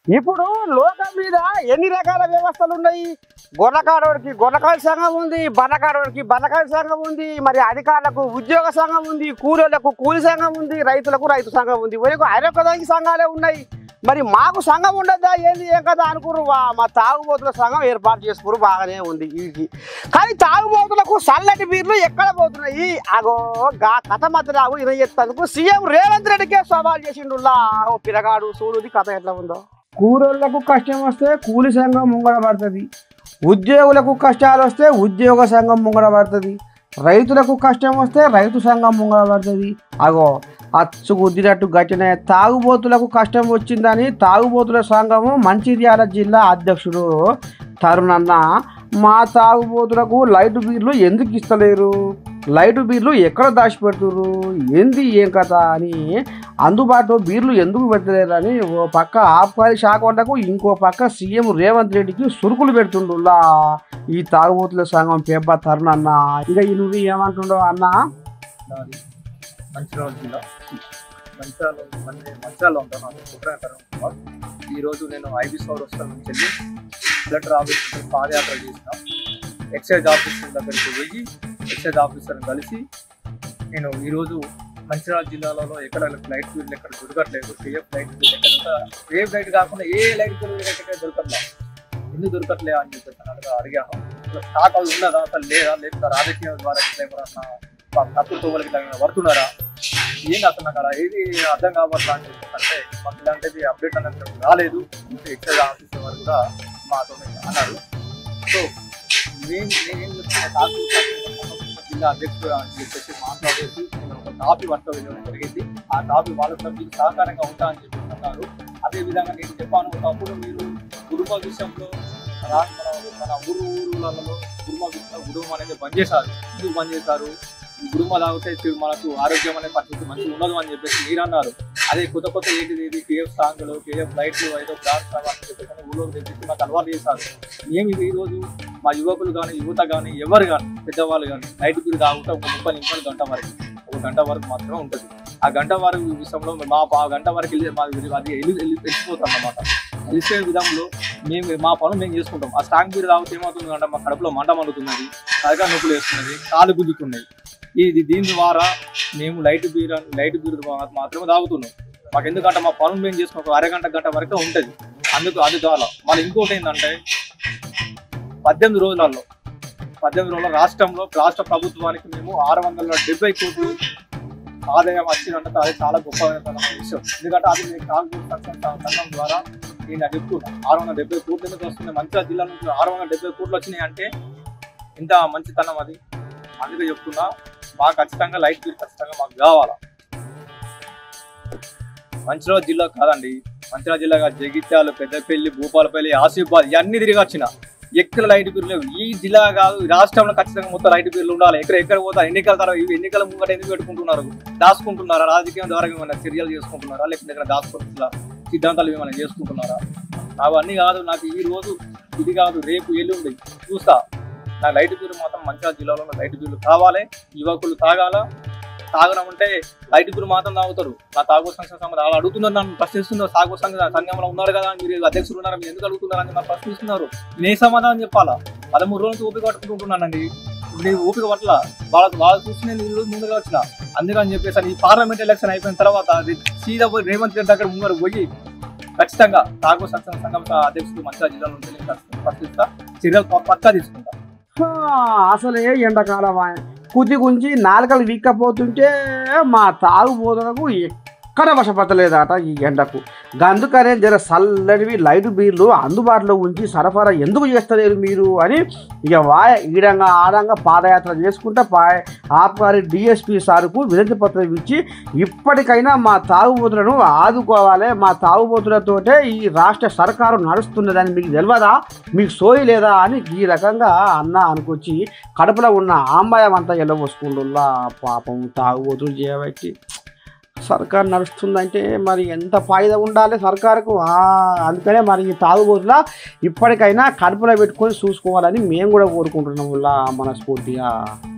ఇప్పుడు లోకం మీద ఎన్ని రకాల వ్యవస్థలు ఉన్నాయి గొర్రకాడోడికి గొర్రకాడ సంఘం ఉంది బర్రకాడోడికి బర్రకాడ సంఘం ఉంది మరి అధికారులకు ఉద్యోగ సంఘం ఉంది కూలీలకు కూలి సంఘం ఉంది రైతులకు రైతు సంఘం ఉంది వరకు ఐరొక్కదానికి సంఘాలే ఉన్నాయి మరి మాకు సంఘం ఉండద్దా ఏంది ఏం కదా అనుకురు వా- మా తాగుబోతుల సంఘం ఏర్పాటు చేసుకురు బాగానే ఉంది వీటికి కానీ తాగుబోతులకు చల్లటి బీర్లు ఎక్కడ పోతున్నాయి అగో గా కథ మధ్యరావు ఇరవై ఎత్తందుకు సీఎం రేవంత్ రెడ్డికే సవాల్ చేసిండుల్లా ఓ పిరగాడు చూడుది కథ ఎట్లా ఉందో కూరోళ్లకు కష్టం వస్తే కూలి సంఘం ముంగడ పడుతుంది ఉద్యోగులకు కష్టాలు వస్తే ఉద్యోగ సంఘం ముంగడ పడుతుంది రైతులకు కష్టం వస్తే రైతు సంఘం ముంగడ పడుతుంది అగో అచ్చు గుద్దినట్టు గట్టిన తాగుబోతులకు కష్టం వచ్చిందని తాగుబోతుల సంఘము మంచిర్యాల జిల్లా అధ్యక్షుడు తరుణన్న మా తాగుబోతులకు లైట్ బీర్లు ఎందుకు ఇస్తలేరు లైట్ బీర్లు ఎక్కడ దాచిపెడుతురు ఏంది ఏం కథ అని అందుబాటులో బీర్లు ఎందుకు పెట్టలేరని ఓ పక్క ఆబ్కారీ శాఖ వాళ్ళకు ఇంకో పక్క సీఎం రేవంత్ రెడ్డికి సురుకులు పెడుతుండులా ఈ తాగుబోతుల సంఘం పేప తరుణ్ అన్న ఇక ఈ నువ్వు ఏమంటుండో అన్న నాది మంచిర్యాల జిల్లా మంచిర్యాల మంచి మంచిర్యాలలో ఉంటాను అది కుట్రాకరం కుమార్ ఈరోజు నేను ఐబీ సౌర్ వస్తాను నుంచి వెళ్ళి కలెక్టర్ ఆఫీస్ నుంచి పాదయాత్ర చేసిన ఎక్సైజ్ ఆఫీసర్ దగ్గరికి వెళ్ళి ఎక్సైజ్ ఆఫీసర్ని కలిసి నేను ఈరోజు మంచిర్యాల జిల్లాలో ఎక్కడ లైట్ బిల్లు ఎక్కడ దొరకట్లేదు సేఫ్ లైట్ బిల్ ఎక్కడ సేఫ్ లైట్ కాకుండా ఏ లైట్ బిల్ ఎక్కడ దొరకట్లే ఎందుకు దొరకట్లే అని చెప్పేసి అడగా అడిగాను అసలు స్టాక్ అది ఉన్నదా అసలు లేదా లేకపోతే రాజకీయం ద్వారా ఇట్లా ఎవరన్నా తప్పుడు తోవలకి ఇట్లా ఏమైనా పడుతున్నారా ఏంది అసలు నాకు అలా ఏది అర్థం కావట్లా అని చెప్పేసి అంటే మాకు ఇలాంటిది అప్డేట్ అనేది రాలేదు ఎక్సైజ్ ఆఫీసర్ వారు కూడా మాతో అన్నారు సో నేను నేనేం చెప్తున్నా తాకు జిల్లా అధ్యక్షుడు అని చెప్పేసి మాట్లాడేసి నేను ఒక కాపీ వర్క్ వెళ్ళడం జరిగింది ఆ కాపీ వాళ్ళ సభ్యులకు సహకారంగా ఉంటా అని చెప్పేసి అన్నారు అదే విధంగా నేను చెప్పాను ఒకప్పుడు మీరు కుటుంబ విషయంలో రా- మన మన ఊరు ఊరులలో కుటుంబ విషయంలో కుటుంబం అనేది బంద్ చేశారు ఎందుకు బంద్ చేశారు ఈ కుటుంబం తాగితే చెడు మనకు ఆరోగ్యం అనే పరిస్థితి మంచిగా ఉండదు అని చెప్పేసి మీరు అన్నారు అదే కొత్త కొత్త ఏంటిది ఇది కేఎఫ్ సాంగ్లు కేఎఫ్ లైట్లు ఏదో బ్రాండ్స్ అని చెప్పేసి ఊళ్ళో తెప్పించి మాకు అలవాటు చేశారు మేము ఇది ఈ రోజు మా యువకులు కానీ యువత కానీ ఎవరు కానీ పెద్దవాళ్ళు కానీ నైట్ మీరు తాగుతా ఒక ముప్పై నిమిషాలు గంట వరకు ఒక గంట వరకు మాత్రమే ఉంటుంది ఆ గంట వరకు విషయంలో మా ఆ గంట వరకు వెళ్ళి మా అది వెళ్ళి వెళ్ళి వెళ్ళిపోతాం అన్నమాట వెళ్ళిపోయే విధంలో మేము మా పనులు మేము చేసుకుంటాం ఆ స్టాంగ్ బీర్ తాగితే ఏమవుతుంది అంటే మా కడుపులో మంట మండుతున్నది తలగా నొప్పులు వేస్తున్నది కాలు గుద్దుతున్నాయి ఇది దీని ద్వారా మేము లైట్ బీర్ అని- లైట్ బీర్ మాత్రమే తాగుతున్నాం మాకు ఎందుకంటే మా పనులు మేము చేసుకున్న ఒక అరగంట గంట వరకు ఉంటుంది అందుకు అది ద్వారా మళ్ళీ ఇంకోటి ఏంటంటే పద్దెనిమిది రోజులలో పద్దెనిమిది రోజుల రాష్ట్రంలో రాష్ట్ర ప్రభుత్వానికి మేము ఆరు వందల డెబ్బై కోట్లు ఆదాయం వచ్చిందంటే అది చాలా గొప్ప విషయం ఎందుకంటే అది మేము కాంగ్రెస్ సంక్షేమ సంఘం ద్వారా నేను అది చెప్తున్నా ఆరు వందల డెబ్బై కోట్లు ఎందుకు వస్తుంది మంచిర్యాల జిల్లా నుంచి ఆరు వందల డెబ్బై కోట్లు వచ్చినాయి అంటే ఇంత మంచితనం అది అందుకే చెప్తున్నా మాకు ఖచ్చితంగా లైట్ బిల్ ఖచ్చితంగా మాకు కావాలా మంచిర్యాల జిల్లా కాదండి మంచిర్యాల జిల్లా కాదు జగిత్యాల పెద్దపల్లి భూపాలపల్లి ఆసిఫాబాద్ ఇవన్నీ తిరిగి వచ్చిన ఎక్కడ లైట్ బిల్లు లేవు ఈ జిల్లా కాదు ఈ రాష్ట్రంలో ఖచ్చితంగా మొత్తం లైట్ బిల్లు ఉండాలి ఎక్కడ ఎక్కడ పోతారు ఎన్నికల తర్వాత ఇవి ఎన్నికల ముంగట ఎందుకు పెట్టుకుంటున్నారు దాచుకుంటున్నారా రాజకీయం ద్వారా ఏమైనా చర్యలు చేసుకుంటున్నారా లేకపోతే ఇక్కడ దాచుకుంటున్నారా సిద్ధాంతాలు ఏమైనా చేసుకుంటున్నారా అవన్నీ కాదు నాకు ఈ రోజు ఇది కాదు రేపు ఎల్లుండి చూస్తా నా లైట్ బిల్లు మాత్రం మంచిర్యాల జిల్లాలో ఉన్న లైట్ బిల్లు కావాలి యువకులు తాగాల తాగడం అంటే లైట్ బిల్లు మాత్రం తాగుతారు నా తాగు సంఘ సంఘం వాళ్ళు అడుగుతున్నారు నన్ను ప్రశ్నిస్తున్నారు తాగు సంఘ సంఘంలో ఉన్నారు కదా మీరు అధ్యక్షులు ఉన్నారు మీరు ఎందుకు అడుగుతున్నారు అని నన్ను ప్రశ్నిస్తున్నారు నేను సమాధానం చెప్పాలా పదమూడు రోజులు ఓపిక పట్టుకుంటున్నానండి ఇప్పుడు నేను ఓపిక పట్ల వాళ్ళ వాళ్ళు చూసి నేను ఈ రోజు ముందుగా వచ్చిన అందుకని చెప్పేసి ఈ పార్లమెంట్ ఎలక్షన్ అయిపోయిన తర్వాత అది సీదా పోయి రేవంత్ రెడ్డి దగ్గర ముంగరు పోయి ఖచ్చితంగా తాగు సంఘం సంఘం అధ్యక్షుడు మంచిగా జిల్లా నుంచి నేను ప్రశ్నిస్తా చర్యలు ప- పక్కా తీసుకుంటా హా, అసలే ఎండాకాలం కుది గుంజి నాలుకలు వీక్కపోతుంటే మా తాగుబోతులకు ఎక్కడ వశపడలేదట ఈ ఎండకు అందుకనే జర చల్లడివి లైట్ బీర్లు అందుబాటులో ఉంచి సరఫరా ఎందుకు చేస్తలేరు మీరు అని ఇక వాయ ఈడంగా ఆడంగా పాదయాత్ర చేసుకుంటా పా ఆబ్కారీ డిఎస్పీ సార్కు వినతి పత్రం ఇచ్చి ఇప్పటికైనా మా తాగుబోతులను ఆదుకోవాలి మా తాగుబోతులతోటే ఈ రాష్ట్ర సర్కారు నడుస్తున్నదని మీకు తెలియదా మీకు సోయి లేదా అని ఈ రకంగా అన్న అనుకొచ్చి కడుపులో ఉన్న ఆంబాయం అంతా ఎల్లబోసుకుంటుల్లా పాపం తాగుబోతులు చేయబట్టి సర్కార్ నడుస్తుందంటే మరి ఎంత ఫాయిదా ఉండాలి సర్కారుకు ఆ, అందుకనే మరి ఈ తాగుబోతులా ఇప్పటికైనా కడుపులో పెట్టుకొని చూసుకోవాలని మేము కూడా కోరుకుంటున్నాం మనస్ఫూర్తిగా